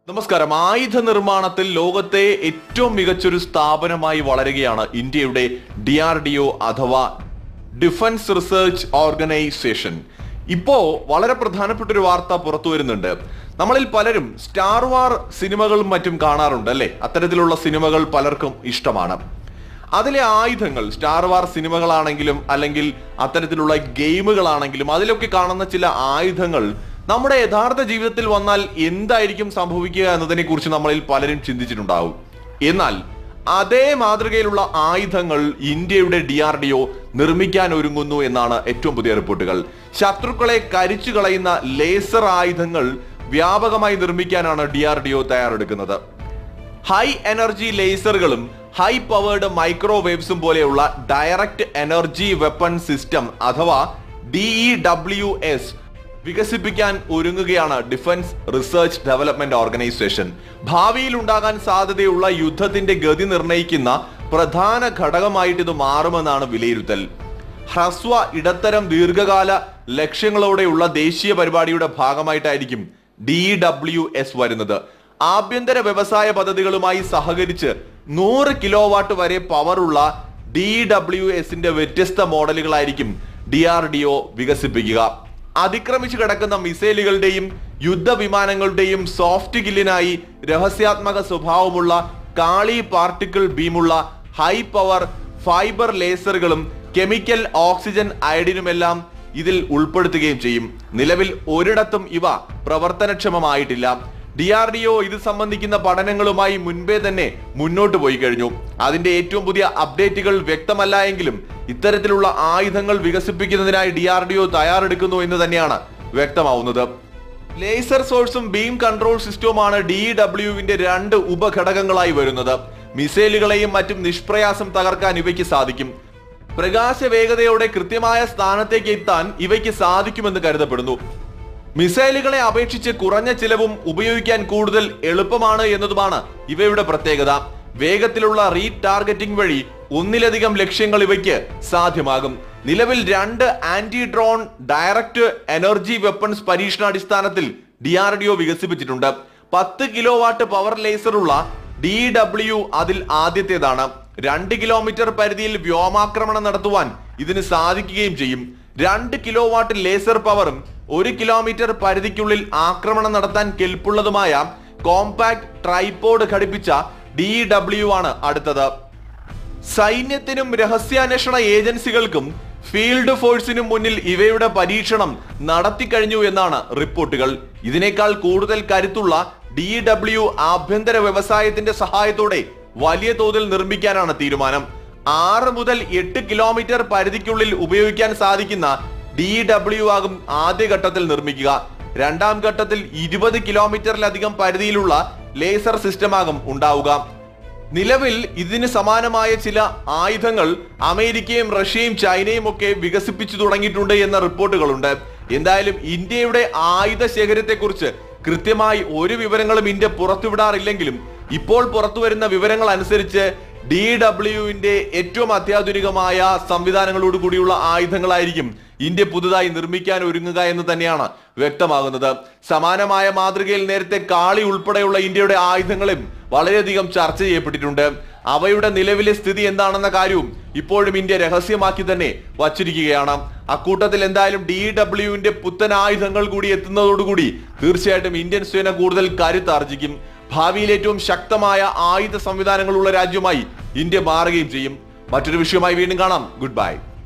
നമസ്കാരം ആയുധ നിർമ്മാണത്തിൽ ലോകത്തെ ഏറ്റവും മികച്ചൊരു സ്ഥാപനമായി വളരുകയാണ് ഇന്ത്യയുടെ ഡി ആർ ഡി ഒ അഥവാ ഡിഫൻസ് റിസർച്ച് ഓർഗനൈസേഷൻ ഇപ്പോ വളരെ പ്രധാനപ്പെട്ട ഒരു വാർത്ത പുറത്തു വരുന്നുണ്ട് നമ്മളിൽ പലരും സ്റ്റാർ വാർ സിനിമകളും മറ്റും കാണാറുണ്ട് അല്ലെ അത്തരത്തിലുള്ള സിനിമകൾ പലർക്കും ഇഷ്ടമാണ് അതിലെ ആയുധങ്ങൾ സ്റ്റാർ വാർ സിനിമകളാണെങ്കിലും അല്ലെങ്കിൽ അത്തരത്തിലുള്ള ഗെയിമുകളാണെങ്കിലും അതിലൊക്കെ കാണുന്ന ചില ആയുധങ്ങൾ നമ്മുടെ യഥാർത്ഥ ജീവിതത്തിൽ വന്നാൽ എന്തായിരിക്കും സംഭവിക്കുക എന്നതിനെ കുറിച്ച് നമ്മളിൽ പലരും ചിന്തിച്ചിട്ടുണ്ടാവും എന്നാൽ അതേ മാതൃകയിലുള്ള ആയുധങ്ങൾ ഇന്ത്യയുടെ ഡി ആർ ഡി ഒ നിർമ്മിക്കാൻ ഒരുങ്ങുന്നു എന്നാണ് ഏറ്റവും പുതിയ റിപ്പോർട്ടുകൾ ശത്രുക്കളെ കരിച്ചു കളയുന്ന ലേസർ ആയുധങ്ങൾ വ്യാപകമായി നിർമ്മിക്കാനാണ് ഡി ആർ ഡി ഒ തയ്യാറെടുക്കുന്നത് ഹൈ എനർജി ലേസറുകളും ഹൈ പവേർഡ് മൈക്രോവേവ്സും പോലെയുള്ള ഡയറക്റ്റ് എനർജി വെപ്പൺ സിസ്റ്റം അഥവാ ഡിഇ ഡബ്ല്യു എസ് വികസിപ്പിക്കാൻ ഒരുങ്ങുകയാണ് ഡിഫൻസ് റിസർച്ച് ഡെവലപ്മെന്റ് ഓർഗനൈസേഷൻ ഭാവിയിൽ ഉണ്ടാകാൻ സാധ്യതയുള്ള യുദ്ധത്തിന്റെ ഗതി നിർണ്ണയിക്കുന്ന പ്രധാന ഘടകമായിട്ട് ഇത് മാറുമെന്നാണ് വിലയിരുത്തൽ ഹ്രസ്വ ഇടത്തരം ദീർഘകാല ലക്ഷ്യങ്ങളോടെയുള്ള ദേശീയ പരിപാടിയുടെ ഭാഗമായിട്ടായിരിക്കും ഡി ഡബ്ല്യു എസ് വരുന്നത് ആഭ്യന്തര വ്യവസായ പദ്ധതികളുമായി സഹകരിച്ച് നൂറ് കിലോ വാട്ട് വരെ പവറുള്ള ഡി ഡബ്ല്യു എസിന്റെ വ്യത്യസ്ത മോഡലുകളായിരിക്കും ഡി ആർ ഡി ഒ വികസിപ്പിക്കുക അതിക്രമിച്ചു കിടക്കുന്ന മിസൈലുകളുടെയും യുദ്ധവിമാനങ്ങളുടെയും സോഫ്റ്റ് കില്ലിനായി രഹസ്യാത്മക സ്വഭാവമുള്ള കാളി പാർട്ടിക്കിൾ ബീമുള്ള ഹൈ പവർ ഫൈബർ ലേസറുകളും കെമിക്കൽ ഓക്സിജൻ അയഡിനുമെല്ലാം ഇതിൽ ഉൾപ്പെടുത്തുകയും ചെയ്യും നിലവിൽ ഒരിടത്തും ഇവ പ്രവർത്തനക്ഷമമായിട്ടില്ല ഡി ആർ ഡി ഒ ഇത് സംബന്ധിക്കുന്ന പഠനങ്ങളുമായി മുൻപേ തന്നെ മുന്നോട്ട് പോയി കഴിഞ്ഞു അതിന്റെ ഏറ്റവും പുതിയ അപ്ഡേറ്റുകൾ വ്യക്തമല്ല എങ്കിലും ഇത്തരത്തിലുള്ള ആയുധങ്ങൾ വികസിപ്പിക്കുന്നതിനായി ഡി ആർ ഡി ഒ തയ്യാറെടുക്കുന്നു എന്ന് തന്നെയാണ് വ്യക്തമാവുന്നത് ലേസർ സോഴ്സും ബീം കൺട്രോൾ സിസ്റ്റവുമാണ് ഡി ഡബ്ല്യുവിന്റെ രണ്ട് ഉപഘടകങ്ങളായി വരുന്നത് മിസൈലുകളെയും മറ്റും നിഷ്പ്രയാസം തകർക്കാൻ ഇവയ്ക്ക് സാധിക്കും പ്രകാശ വേഗതയോടെ കൃത്യമായ സ്ഥാനത്തേക്ക് എത്താൻ ഇവയ്ക്ക് സാധിക്കുമെന്ന് കരുതപ്പെടുന്നു മിസൈലുകളെ അപേക്ഷിച്ച് കുറഞ്ഞ ചിലവും ഉപയോഗിക്കാൻ കൂടുതൽ എളുപ്പമാണ് എന്നതുമാണ് ഇവയുടെ പ്രത്യേകത വേഗത്തിലുള്ള റീ ടാർഗറ്റിംഗ് വഴി ഒന്നിലധികം ലക്ഷ്യങ്ങൾ ഇവയ്ക്ക് സാധ്യമാകും നിലവിൽ രണ്ട് anti drone direct energy weapons പരീക്ഷണാടിസ്ഥാനത്തിൽ ഡി ആർ ഡി ഒ വികസിപ്പിച്ചിട്ടുണ്ട് പത്ത് കിലോ വാട്ട് പവർ ലേസറുള്ള ഡി ഡബ്ല്യു അതിൽ ആദ്യത്തേതാണ് രണ്ട് കിലോമീറ്റർ പരിധിയിൽ വ്യോമാക്രമണം നടത്തുവാൻ ഇതിന് സാധിക്കുകയും ചെയ്യും രണ്ട് കിലോ വാട്ട് ലേസർ പവറും ഒരു കിലോമീറ്റർ പരിധിക്കുള്ളിൽ ആക്രമണം നടത്താൻ കെൽപ്പുള്ളതുമായ കോമ്പാക്ട് ട്രൈപോഡ് ഘടിപ്പിച്ച ഡി ഡബ്ല്യു ആണ് അടുത്തത് സൈന്യത്തിനും രഹസ്യാന്വേഷണ ഏജൻസികൾക്കും ഫീൽഡ് ഫോഴ്സിനും മുന്നിൽ ഇവയുടെ പരീക്ഷണം നടത്തിക്കഴിഞ്ഞു എന്നാണ് റിപ്പോർട്ടുകൾ ഇതിനേക്കാൾ കൂടുതൽ കരുത്തുള്ള ഡി ഡബ്ല്യു ആഭ്യന്തര വ്യവസായത്തിന്റെ സഹായത്തോടെ വലിയ തോതിൽ നിർമ്മിക്കാനാണ് തീരുമാനം ആറ് മുതൽ എട്ട് കിലോമീറ്റർ പരിധിക്കുള്ളിൽ ഉപയോഗിക്കാൻ സാധിക്കുന്ന ഡി ഡബ്ല്യു ആകും ആദ്യഘട്ടത്തിൽ നിർമ്മിക്കുക രണ്ടാം ഘട്ടത്തിൽ ഇരുപത് കിലോമീറ്ററിലധികം പരിധിയിലുള്ള ലേസർ സിസ്റ്റമാകും ഉണ്ടാവുക നിലവിൽ ഇതിന് സമാനമായ ചില ആയുധങ്ങൾ അമേരിക്കയും റഷ്യയും ചൈനയും ഒക്കെ വികസിപ്പിച്ചു തുടങ്ങിയിട്ടുണ്ട് എന്ന റിപ്പോർട്ടുകളുണ്ട് എന്തായാലും ഇന്ത്യയുടെ ആയുധ ശേഖരത്തെക്കുറിച്ച് കൃത്യമായി ഒരു വിവരങ്ങളും ഇന്ത്യ പുറത്തുവിടാറില്ലെങ്കിലും ഇപ്പോൾ പുറത്തു വരുന്ന വിവരങ്ങൾ അനുസരിച്ച് ഡി ഡബ്ല്യുവിന്റെ ഏറ്റവും അത്യാധുനികമായ സംവിധാനങ്ങളോട് കൂടിയുള്ള ആയുധങ്ങളായിരിക്കും ഇന്ത്യ പുതുതായി നിർമ്മിക്കാൻ ഒരുങ്ങുക എന്ന് തന്നെയാണ് വ്യക്തമാകുന്നത് സമാനമായ മാതൃകയിൽ നേരത്തെ കാളി ഉൾപ്പെടെയുള്ള ഇന്ത്യയുടെ ആയുധങ്ങളും വളരെയധികം ചർച്ച ചെയ്യപ്പെട്ടിട്ടുണ്ട് അവയുടെ നിലവിലെ സ്ഥിതി എന്താണെന്ന കാര്യവും ഇപ്പോഴും ഇന്ത്യ രഹസ്യമാക്കി തന്നെ വച്ചിരിക്കുകയാണ് അക്കൂട്ടത്തിൽ എന്തായാലും ഡി ഡബ്ല്യുവിന്റെ പുത്തൻ ആയുധങ്ങൾ കൂടി എത്തുന്നതോടുകൂടി തീർച്ചയായിട്ടും ഇന്ത്യൻ സേന കൂടുതൽ കരുത്താർജിക്കും ഭാവിയിൽ ഏറ്റവും ശക്തമായ ആയുധ സംവിധാനങ്ങളുള്ള രാജ്യമായി ഇന്ത്യ മാറുകയും ചെയ്യും മറ്റൊരു വിഷയമായി വീണ്ടും കാണാം ഗുഡ് ബൈ